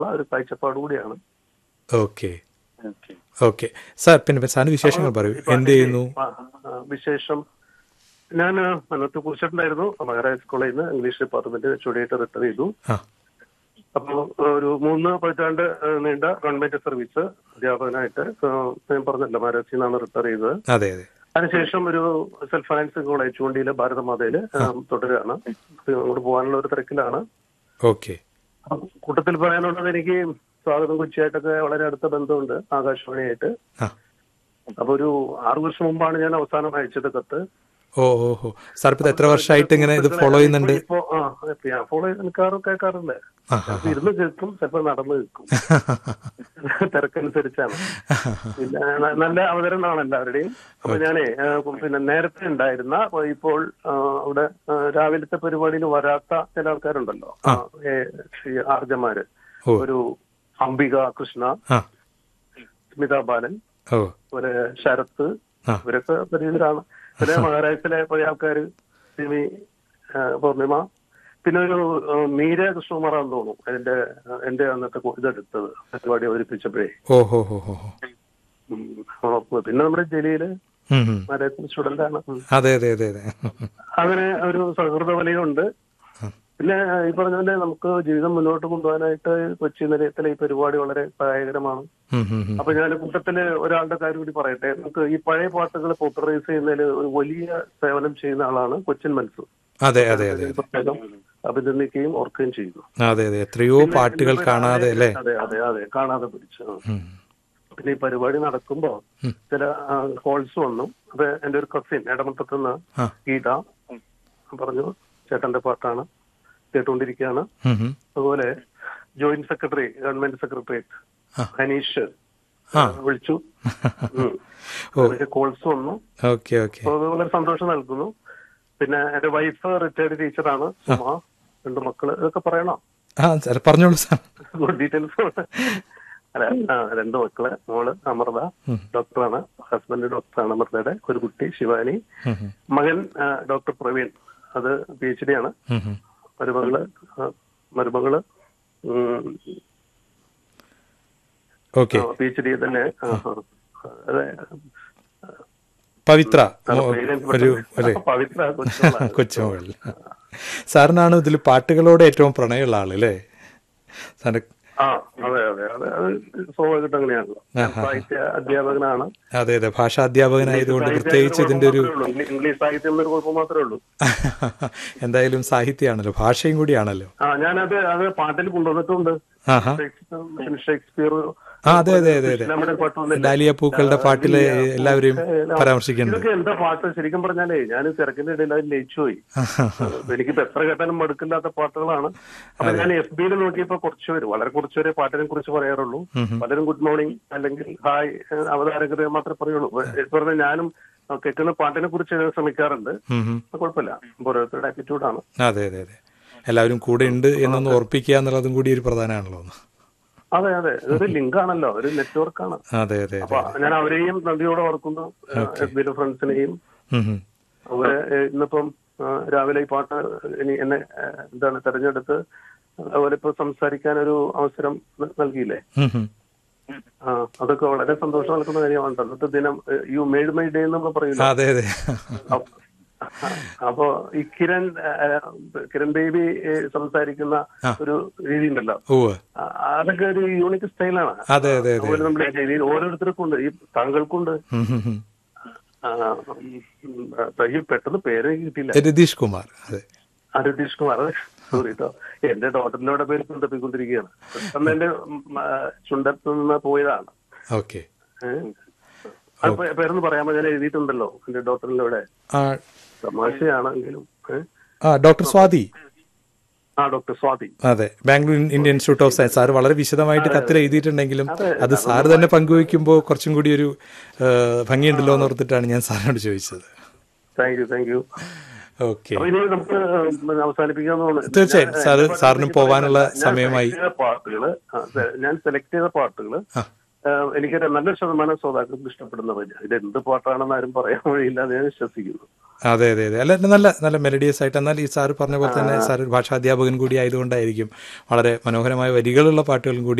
ഒരു കാഴ്ചപ്പാട് കൂടിയാണ് ഓക്കെ ഓക്കെ സാർ പിന്നെ സാറിന്റെ വിശേഷങ്ങൾ പറയൂ എന്ത് ചെയ്യുന്നു ആ, ആ, വിശേഷം ഞാൻ മന്നത്ത് കുറിച്ചിട്ടുണ്ടായിരുന്നു മഹാരാജ് കോളേജിൽ നിന്ന് ഇംഗ്ലീഷ് ഡിപ്പാർട്ട്മെന്റ് ചുടിയായിട്ട് റിട്ടയർ ചെയ്തു ആ അപ്പോൾ ഒരു മൂന്ന് പതിറ്റാണ്ട് ആ, നീണ്ട ഗവൺമെന്റ് സർവീസ് അധ്യാപകനായിട്ട് ആ, ഞാൻ പറഞ്ഞല്ലോ മഹാരാജിൽ നിന്നാണ് റിട്ടയർ ചെയ്തത് അതെ അതെ അതിനുശേഷം ഒരു സെൽഫ് ഫൈനാൻസിംഗ് കോളേജ് ചൂണ്ടിയിലെ ഭാരതമാതയിൽ തുടരുകയാണ് അപ്പൊ അങ്ങോട്ട് പോകാനുള്ള ഒരു തിരക്കിലാണ് ഓക്കെ അപ്പൊ കൂട്ടത്തിൽ പറയാനുള്ളത് എനിക്ക് സ്വാഗതം കൊച്ചിയായിട്ടൊക്കെ വളരെ അടുത്ത ബന്ധമുണ്ട് ആകാശവാണിയായിട്ട് ആ അപ്പൊ ഒരു ആറു വർഷം മുമ്പാണ് ഞാൻ അവസാനം അയച്ചത് കത്ത് ഓ ഓ ഓ സാർ ഇപ്പൊ എത്ര വർഷമായിട്ട് ഇങ്ങനെ ഇത് ഫോളോ ചെയ്യുന്നുണ്ട് ഇപ്പൊ ആ ഞാൻ ഫോളോ ചെയ്ത് കേൾക്കാറുണ്ട് ആ, ചിലപ്പോ ഇരുന്ന് കേൾക്കും ചിലപ്പോ നടന്ന് കേൾക്കും തിരക്കനുസരിച്ചാണ് പിന്നെ ന- നല്ല അവതരണമാണ് എല്ലാവരുടെയും അപ്പൊ ഞാനേ ആ, പിന്നെ നേരത്തെ ഉണ്ടായിരുന്ന അപ്പൊ ഇപ്പോൾ ആ, അവിടെ ആ, രാവിലത്തെ പരിപാടിയിൽ വരാത്ത ചില ആൾക്കാരുണ്ടല്ലോ ആ, ഏ, ഈ ആർജമാര് ഓ. ഒരു അംബിക കൃഷ്ണ ആ സ്മിത ബാലൻ ഓ ഒരു ശരത്ത് ആ. ഇവരൊക്കെ പരിചിതരാണ് പിന്നെ മഹാരാഷ്ട്രയിലെ പഴയ ആൾക്കാര് സിമി ആ, പൂർണിമ പിന്നെ ഒരു ആ, മീര കൃഷ്ണകുമാറാന്ന് തോന്നുന്നു അതിന്റെ ആ, എന്റെ അന്നത്തെ കു- ഇതെടുത്തത് പരിപാടി അവതരിപ്പിച്ചപ്പോഴേ ഓ ഹോ ഹോ ഹോ ഹോ. ഉം. അപ്പൊ പിന്നെ നമ്മുടെ ജലീല് ഉം, ഉം. മലയാളത്തിൽ സ്റ്റുഡന്റ് ആണ് ഉം. അതെ അതെ അതെ അതെ അങ്ങനെ ഒരു സൗഹൃദ വലയമുണ്ട് പിന്നെ ഈ പറഞ്ഞ പോലെ നമുക്ക് ജീവിതം മുന്നോട്ട് കൊണ്ടുപോകാനായിട്ട് കൊച്ചി നിലയത്തിലെ ഈ പരിപാടി വളരെ സഹായകരമാണ് ഉം, ഉം, ഉം. അപ്പൊ ഞാൻ കൂട്ടത്തില് ഒരാളുടെ കാര്യം കൂടി പറയട്ടെ നമുക്ക് ഈ പഴയ പാട്ടുകൾ പോപ്പുലറൈസ് ചെയ്യുന്നതിൽ ഒരു വലിയ സേവനം ചെയ്യുന്ന ആളാണ് കൊച്ചിൻ മൻസൂർ അതെ അതെ അതെ പ്രത്യേകം അഭിനന്ദിക്കുകയും ഓർക്കുകയും ചെയ്യുന്നു അതെ അതെ എത്രയോ പാട്ടുകൾ കാണാതെ അല്ലേ അതെ അതെ അതെ കാണാതെ പിടിച്ചു ആ. ഉം. പിന്നെ ഈ പരിപാടി നടക്കുമ്പോ ചില കോൾസ് വന്നു അപ്പൊ എന്റെ ഒരു കസിൻ എടമത്തത്തുനിന്ന് ആ. ഗീത പറഞ്ഞു ചേട്ടന്റെ പാട്ടാണ് കേട്ടുകൊണ്ടിരിക്കുകയാണ് ഉം, ഉം. അതുപോലെ ജോയിന്റ് സെക്രട്ടറി ഗവൺമെന്റ് സെക്രട്ടറിയേറ്റ് ആ. ഹനീഷ് ആ. വിളിച്ചു ഉം. ഓ. അതൊക്കെ കോൾസ് വന്നു ഓക്കെ ഓക്കെ അപ്പൊ അത് വളരെ സന്തോഷം നൽകുന്നു പിന്നെ എന്റെ വൈഫ് റിട്ടയർഡ് ടീച്ചറാണ് സുമ രണ്ട് മക്കള് ഇതൊക്കെ പറയണം ആ സാർ പറഞ്ഞോളൂ സാർ ഡീറ്റെയിൽസ് അല്ല ആ, രണ്ട് മക്കള് മോള് അമൃത ഡോക്ടറാണ് ഹസ്ബൻഡ് ഡോക്ടറാണ് അമൃതയുടെ ഒരു കുട്ടി ശിവാനി ഉം, ഉം. മകൻ ആ, ഡോക്ടർ പ്രവീൺ അത് പി എച്ച് ഡി ആണ് ഉം, ഉം. മരുമകള് ആ, മരുമകള് ഓക്കെ പി എച്ച് ഡി തന്നെ ആ, ആ. അതെ പവിത്ര ആ, മോ- പേര് എനിക്ക് ഒരു പെട്ടെന്ന് അല്ലേ പവിത്ര കൊച്ചുമോളാണ്. കൊച്ചുമകൾ സാറിനാണ് ഇതിൽ പാട്ടുകളോട് ഏറ്റവും പ്രണയമുള്ള ആള് അല്ലേ സാറിന്റെ ആ അതെ അതെ അതെ അത് സ്വാഭാവികമായിട്ട് അങ്ങനെയാണല്ലോ ഞാൻ സാഹിത്യ അധ്യാപകനാണ് അതെ അതെ ഭാഷാ അധ്യാപകനായതുകൊണ്ട് പ്രത്യേകിച്ച് ഇതിന്റെ ഒരു മാത്രമേ ഉള്ളൂ. ഇംഗ്ലീ- ഇംഗ്ലീഷ് സാഹിത്യം എന്നൊരു കുഴപ്പം മാത്രമേ ഉള്ളൂ എന്തായാലും സാഹിത്യമാണല്ലോ ഭാഷയും കൂടിയാണല്ലോ ആ ഞാനത് അത് പാട്ടിൽ കൊണ്ടുവന്നിട്ടുണ്ട് ആഹാ ഷേക്സ്പിയർ ഷേക്സ്പിയർ ആ അതെ അതെ അതെ അതെ നമ്മുടെ പാട്ട് വന്നില്ലേ? ഡാലിയ പൂക്കളുടെ പാട്ടില് എല്ലാവരെയും പരാമർശിക്കുന്നുണ്ട് ഇതൊക്കെ എന്താ പാട്ട് ശരിക്കും പറഞ്ഞാലേ ഞാൻ തിരക്കിന്റെ ഇടയിൽ അത് ലയിച്ചു പോയി എനിക്കിപ്പോ എത്ര കേട്ടാലും മടുക്കില്ലാത്ത പാട്ടുകളാണ് അപ്പൊ ഞാൻ എഫ് ബിയിൽ നോക്കിയപ്പോ കുറച്ച് പേര് വളരെ കുറച്ച് പേരെ പാട്ടിനെ കുറിച്ച് പറയാറുള്ളൂ പലരും ഗുഡ് മോർണിംഗ് അല്ലെങ്കിൽ ഹായ് ഏഹ് അവതാരകരെ മാത്രമേ പറയുള്ളൂ ഇപ്പൊ പറഞ്ഞ ഞാനും ആ, കേൾക്കുന്ന പാട്ടിനെ കുറിച്ച് എഴുതാൻ ശ്രമിക്കാറുണ്ട് ഉം, ഉം. അത് കുഴപ്പമില്ല ഓരോരുത്തരുടെ ആറ്റിറ്റ്യൂഡാണ് അതെ അതെ അതെ എല്ലാവരും കൂടെ ഉണ്ട് എന്നൊന്ന് ഓർപ്പിക്കുക എന്നുള്ളതും കൂടി ഒരു പ്രധാനമാണല്ലോ അതെ അതെ ഇതൊരു ലിങ്ക് ആണല്ലോ ഒരു നെറ്റ്വർക്കാണ് അതെ അതെ അപ്പൊ അതെ ഞാൻ അവരെയും നന്ദിയോടെ ഓർക്കുന്നു എഫ് ബിയിലെ ഫ്രണ്ട്സിനെയും ഉം, ഉം. അതുപോലെ ഏഹ്, ഇന്നിപ്പം ആ, രാവിലെ ഈ പാട്ട് ഇനി എന്നെ ഏഹ്, എന്താണ് തെരഞ്ഞെടുത്ത് അതുപോലെ ഇപ്പൊ സംസാരിക്കാൻ ഒരു അവസരം ന- നൽകിയില്ലേ ഉം, ഉം. ആ അതൊക്കെ വളരെ സന്തോഷം നൽകുന്ന കാര്യമാണ് അന്നത്തെ ദിനം യു മെയ്ഡ് മൈ ഡേ എന്ന് നമ്മൾ പറയില്ല അതെ അതെ അപ്പോ ഈ കിരൺ ഏഹ്, കിരൺ ബേബി ഏഹ്, സംസാരിക്കുന്ന ഒരു രീതി ഉണ്ടല്ലോ ഓവ് ആ, അതൊക്കെ ഒരു യൂണിക് സ്റ്റൈലാണ് അതെ അതെ അതെ അതുപോലെ നമ്മുടെ രീതിയിൽ ഓരോരുത്തർക്കും ഉണ്ട് ഈ താങ്കൾക്കുണ്ട് ഉം, ഉം, ഉം. ആ, ഉം, ഉം, ഈ പെട്ടെന്ന് പേര് എനിക്ക് കിട്ടിയില്ല രതീഷ് കുമാർ അതെ ആ, രതീഷ് കുമാർ സോറി കേട്ടോ എന്റെ ഡോട്ടറിനോട് പേര് തപ്പിക്കൊണ്ടിരിക്കുകയാണ് പെട്ടെന്ന് എന്റെ ഉം, ആ, ചുണ്ടത്ത് നിന്ന് പോയതാണ് ഓക്കെ ഏഹ്. ആ പേ- പേരൊന്ന് പറയാമോ ഞാൻ എഴുതിയിട്ടുണ്ടല്ലോ എന്റെ ഡോട്ടറിന്റെ ഇവിടെ ആ തമാശയാണെങ്കിലും ഏഹ്. ആ ഡോക്ടർ സ്വാതി ആ ഡോക്ടർ സ്വാതി അതെ Bangalore Indian institute of science sir വളരെ വിശദമായിട്ട് കത്തിൽ എഴുതിയിട്ടുണ്ടെങ്കിലും അത് സാറ് തന്നെ പങ്കുവയ്ക്കുമ്പോൾ കുറച്ചും കൂടി ഒരു ആ, ഭംഗിയുണ്ടല്ലോ എന്ന് ഓർത്തിട്ടാണ് ഞാൻ സാറിനോട് ചോദിച്ചത് thank you thank you okay അപ്പൊ ഇനി നമുക്ക് അവസാനിപ്പിക്കാന്ന് തോന്നുന്നു തീർച്ചയായും ഞാൻ- സാറ് എന്റെ സാറിന് പാട്ടിനെ പോവാനുള്ള കുറിച്ച് ഞാൻ സമയമായി select ചെയ്ത പാട്ടുകള് ആ, സെ- ഞാൻ സെലക്ട് ചെയ്ത പാട്ടുകള് ആ. ആ, എനിക്ക് നല്ലൊരു ശതമാനം ശ്രോതാക്കൾക്ക് ഇഷ്ടപ്പെടുന്ന വരിക ഇത് എന്ത് പാട്ടാണെന്ന് ആരും പറയാൻ വഴിയില്ല എന്ന് ഞാൻ വിശ്വസിക്കുന്നു അതെ അതെ അതെ അല്ല നല്ല നല്ല മെലഡിയസ് ആയിട്ട് എന്നാൽ ഈ സാറ് പറഞ്ഞ പോലെ തന്നെ സാർ ഒരു ഭാഷാധ്യാപകൻ കൂടി ആയതുകൊണ്ടായിരിക്കും വളരെ മനോഹരമായ വരികളുള്ള പാട്ടുകളും കൂടി